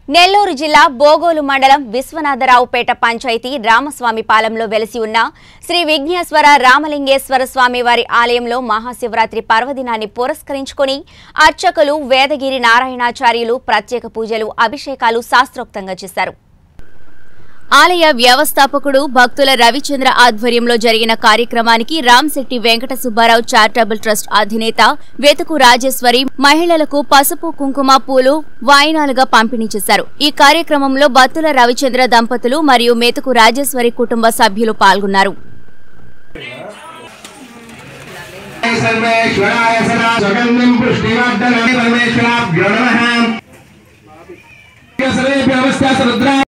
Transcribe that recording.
నెల్లూరు జిల్లా బోగోలు మండలం విశ్వనాథరావుపేట పంచాయతీ రామస్వామి పాలెంలో వెలసి ఉన్న శ్రీ విఘ్నేశ్వర రామలింగేశ్వర స్వామి వారి ఆలయంలో మహాశివరాత్రి పర్వదినాన్ని పురస్కరించుకొని అర్చకులు వేదగిరి నారాయణాచార్యులు ప్రత్యేక పూజలు అభిషేకాలు శాస్త్రోక్తంగా చేశారు ఆలయ వ్యవస్థాపకుడు భక్తుల రవిచంద్ర ఆధ్వర్యంలో జరిగిన కార్యక్రమానికి రామ్శెట్టి వెంకట సుబ్బారావు చారిటబుల్ ట్రస్ట్ అధినేత వెతుకు రాజేశ్వరి మహిళలకు పసుపు కుంకుమ పూలు వాయినాలుగా పంపిణీ చేశారు ఈ కార్యక్రమంలో బత్తుల రవిచంద్ర దంపతులు మరియు మెతుకు రాజేశ్వరి కుటుంబ సభ్యులు పాల్గొన్నారు सर्वेश्वराय सदा सुगन्धिं पुष्टिवर्धनाय परमेश्वराभ्यो नमः सर्वेभ्यो नमस्कार रुद्रा